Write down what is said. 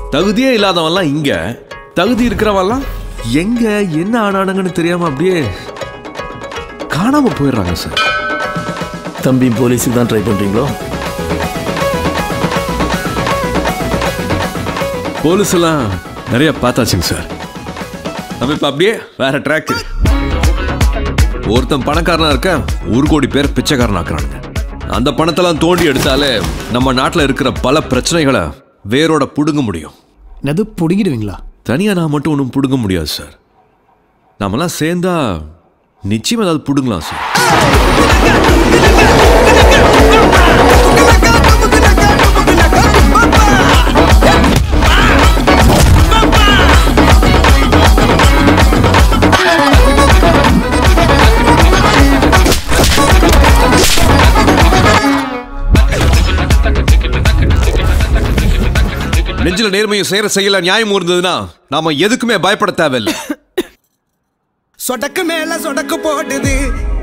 தகுதியே இல்லாதவன்லாம் இங்க தகுதி இருக்கிறவன்லாம் எங்க என்ன ஆனானுங்கன்னு தெரியாம அப்படியே காணாம போயிடுறாங்க சார் தம்பி போலீஸுக்கு தான் ட்ரை பண்ணுறீங்களோ போலீஸ் எல்லாம் நிறைய பார்த்தாச்சுங்க சார் நம்ம இப்ப அப்படியே வேற ட்ராக் ஒருத்தன் பணக்காரனா இருக்க ஒரு கோடி பேர் பிச்சைக்காரன் ஆக்குறானுங்க அந்த பணத்தெல்லாம் தோண்டி எடுத்தாலே நம்ம நாட்டில் இருக்கிற பல பிரச்சனைகளை வேரோட புடுங்க முடியும் என்னது பிடுங்கிடுவீங்களா தனியாக நான் மட்டும் ஒன்றும் பிடுங்க முடியாது சார் நாமெல்லாம் சேர்ந்தா நிச்சயம் ஏதாவது பிடுங்கலாம் சார் நெஞ்சில நேர்மையும் செய்யற செய்யல நியாயமும் இருந்ததுன்னா நாம எதுக்குமே பயப்பட தேவையில்லை சொடக்கு மேல சொடக்கு போடுது